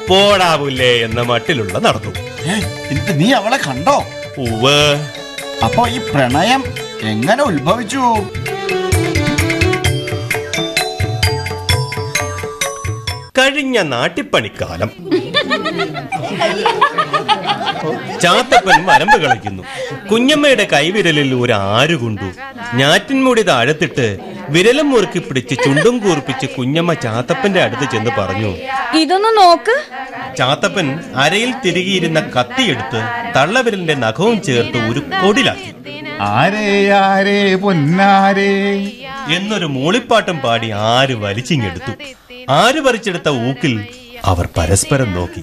പോടാവൂലേ എന്ന മട്ടിലുള്ള നടന്നു ഏയ്, എന്നിട്ട് നീ അവളെ കണ്ടോ ഉവ് അപ്പൊ ഈ പ്രണയം എങ്ങനെ ഉത്ഭവിച്ചു കഴിഞ്ഞ നാട്ടിപ്പണിക്കാലം ചാത്തപ്പൻ വരമ്പ് കളിക്കുന്നു കുഞ്ഞമ്മയുടെ കൈവിരലിൽ ഒരു ആര് കൊണ്ടു ഞാറ്റിൻമുടി താഴത്തിട്ട് വിരലും മുറുക്കി പിടിച്ച് ചുണ്ടും കൂർപ്പിച്ച് കുഞ്ഞമ്മ ചാത്തപ്പന്റെ അടുത്ത് ചെന്ന് പറഞ്ഞു ഇതൊന്ന് നോക്ക് ചാത്തപ്പൻ അരയിൽ തിരികിയിരുന്ന കത്തിയെടുത്ത് തള്ളവിരലിന്റെ നഖവും ചേർത്ത് ഒരു കൊടിലാക്കി ആരേ ആരേ പൊന്നാരേ എന്നൊരു മൂളിപ്പാട്ടും പാടി ആര് വലിച്ചിങ്ങെടുത്തു ആര് പറിച്ചെടുത്ത ഊക്കിൽ അവർ പരസ്പരം നോക്കി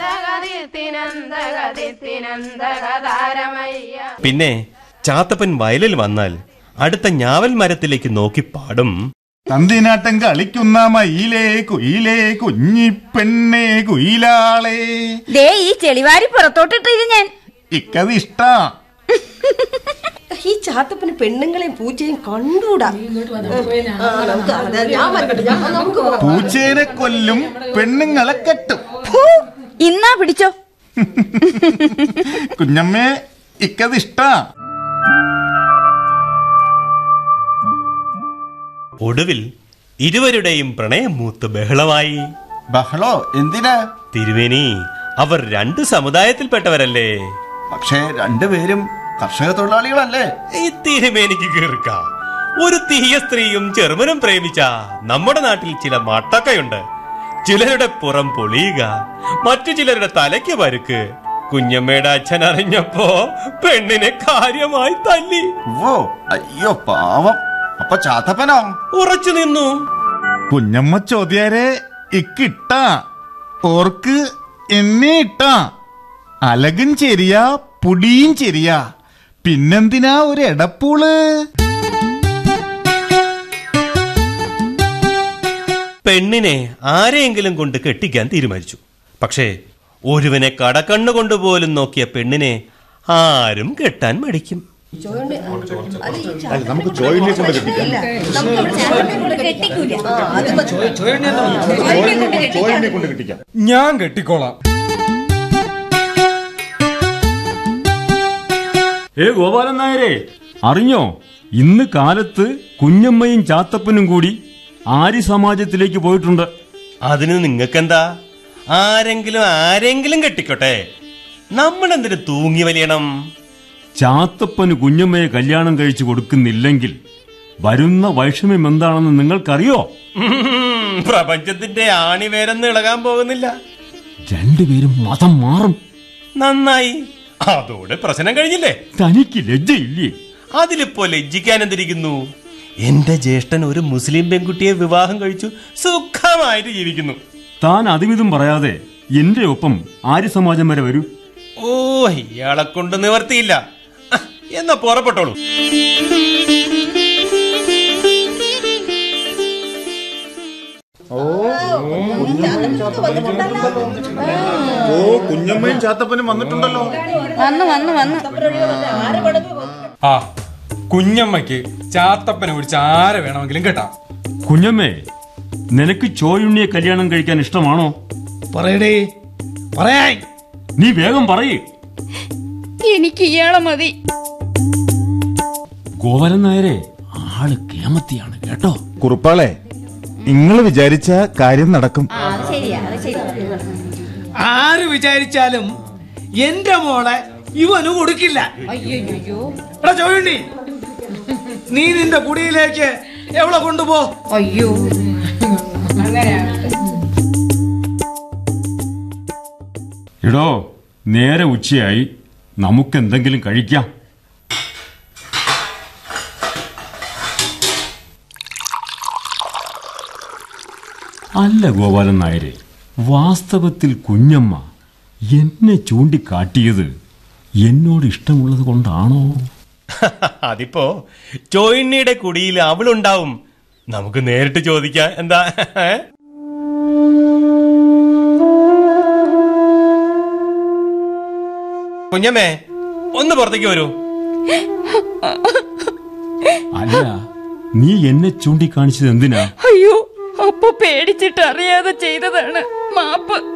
പിന്നെ ചാത്തപ്പൻ വയലിൽ വന്നാൽ അടുത്ത ഞാവൽ മരത്തിലേക്ക് നോക്കി പാടും തന്തിനാട്ടം കളിക്കുന്ന മയിലേ കുയിലേ കുഞ്ഞിപ്പെണ്ണേ കുയിലാളേ ദേ ഈ ചെളിവാരി പുറത്തോട്ടിട്ടിത് ഞാൻ ഇക്കത് ഇഷ്ടാ ഈ ചാത്തപ്പന് പെണ്ണുങ്ങളെയും പൂച്ചയും കണ്ടൂടാ ആ, നമുക്ക് അതെ, ഞാൻ വരട്ടെ, ഞാൻ- നമുക്ക് പോകാം. പൂച്ചേനെ കൊല്ലും പെണ്ണുങ്ങളെ കെട്ടും ഫൂ, ഇന്നാ പിടിച്ചോ കുഞ്ഞമ്മേ ഇക്കത് ഇഷ്ടാ ഒടുവിൽ ഇരുവരുടെയും പ്രണയം മൂത്ത് ബഹളമായി ബഹളോ എന്തിനാ തിരുവേനി അവർ രണ്ട് സമുദായത്തിൽപ്പെട്ടവരല്ലേ പക്ഷേ രണ്ടുപേരും കർഷക തൊഴിലാളികളല്ലേ ഈ തിരുമേനിക്ക് കീർക്ക ഒരു തീയ സ്ത്രീയും ചെറുമനും പ്രേമിച്ച നമ്മുടെ നാട്ടിൽ ചില മട്ടക്കയുണ്ട് ചിലരുടെ പുറം പൊളിയുക മറ്റു ചിലരുടെ തലയ്ക്ക് പരുക്ക് കുഞ്ഞമ്മയുടെ അച്ഛൻ അറിഞ്ഞപ്പോ പെണ്ണിനെ കാര്യമായി തല്ലി ഓ അയ്യോ പാവം അപ്പൊ ചാത്തപ്പനോ ഉറച്ചു നിന്നു കുഞ്ഞമ്മ ചോദ്യാരെ ഇക്കിട്ടാ ഓർക്ക് എന്നെ ഇട്ടാ അലകും ചെരിയാ പുടിയും ചെരിയാ പിന്നെന്തിനാ ഒരു എടപ്പൂള് പെണ്ണിനെ ആരെയെങ്കിലും കൊണ്ട് കെട്ടിക്കാൻ തീരുമാനിച്ചു പക്ഷേ ഒരുവനെ കടക്കണ്ണു കൊണ്ടുപോലും നോക്കിയ പെണ്ണിനെ ആരും കെട്ടാൻ മടിക്കും നമുക്ക് ജോയിനെ കൊണ്ട് കെട്ടിക്കാം ആ, അത് മതി. ജോയിനെ കൊണ്ട് കെട്ടിക്കാം ഞാൻ കെട്ടിക്കോളാം ഏ ഗോപാലൻ നായരെ അറിഞ്ഞോ ഇന്ന് കാലത്ത് കുഞ്ഞമ്മയും ചാത്തപ്പനും കൂടി ആര്യ സമാജത്തിലേക്ക് പോയിട്ടുണ്ട് അതിന് നിങ്ങൾക്കെന്താ ആരെങ്കിലും ആരെങ്കിലും കെട്ടിക്കോട്ടെ നമ്മളെന്തിനു തൂങ്ങി വലിയണം ചാത്തപ്പന് കുഞ്ഞമ്മയെ കല്യാണം കഴിച്ചു കൊടുക്കുന്നില്ലെങ്കിൽ വരുന്ന വൈഷമ്യം എന്താണെന്ന് നിങ്ങൾക്കറിയോ ഉം, പ്രപഞ്ചത്തിന്റെ ആണിവേരെന്ന് ഇളകാൻ പോകുന്നില്ല രണ്ടുപേരും മതം മാറും നന്നായി അതോടെ പ്രശ്നം കഴിഞ്ഞില്ലേ തനിക്ക് ലജ്ജയില്ലേ അതിലിപ്പോ ലജ്ജിക്കാൻ എന്തിരിക്കുന്നു എന്റെ ജ്യേഷ്ഠൻ ഒരു മുസ്ലിം പെൺകുട്ടിയെ വിവാഹം കഴിച്ചു സുഖമായിട്ട് ജീവിക്കുന്നു താൻ അതുമിതും പറയാതെ എന്റെ ഒപ്പം ആര്യ സമാജം വരെ വരൂ ഓ ഇയാളെ കൊണ്ട് നിവർത്തിയില്ല അഹ്, എന്നാ പുറപ്പെട്ടോളൂ ഓ കുഞ്ഞമ്മയും ചാത്തപ്പനും വന്നിട്ടുണ്ടല്ലോ വന്നു വന്നു വന്നു ആ കുഞ്ഞമ്മയ്ക്ക് ചാത്തപ്പനെ പിടിച്ച് ആരെ വേണമെങ്കിലും കേട്ടാ കുഞ്ഞമ്മേ നിനക്ക് ചോയുണ്ണിയെ കല്യാണം കഴിക്കാൻ ഇഷ്ടമാണോ പറയടേ പറയാൻ നീ വേഗം പറയേ എനിക്ക് ഇയാളെ മതി ഗോപാലൻ നായരെ ആള് കേമത്തിയാണ് കേട്ടോ കുറുപ്പാളെ നിങ്ങൾ വിചാരിച്ച കാര്യം നടക്കും ആര് വിചാരിച്ചാലും എന്റെ മോളെ ഇവന് കൊടുക്കില്ല എടാ ചോയുണ്ണി നീ നിന്റെ കുടിയിലേക്ക് എവിടെ കൊണ്ടുപോ അയ്യോ എടോ നേരെ ഉച്ചയായി നമുക്കെന്തെങ്കിലും കഴിക്കാം അല്ല ഗോപാലൻ നായരെ വാസ്തവത്തിൽ കുഞ്ഞമ്മ എന്നെ ചൂണ്ടിക്കാട്ടിയത് എന്നോട് ഇഷ്ടമുള്ളത് കൊണ്ടാണോ അതിപ്പോ ചോയിണ്ണിയുടെ കുടിയിൽ അവളുണ്ടാവും നമുക്ക് നേരിട്ട് ചോദിക്കാം എന്താ ഏ? കുഞ്ഞമ്മേ ഒന്ന് പുറത്തേക്ക് വരൂ അല്ല നീ എന്നെ ചൂണ്ടിക്കാണിച്ചത് എന്തിനാ അയ്യോ അപ്പൊ പേടിച്ചിട്ട് അറിയാതെ ചെയ്തതാണ് മാപ്പ്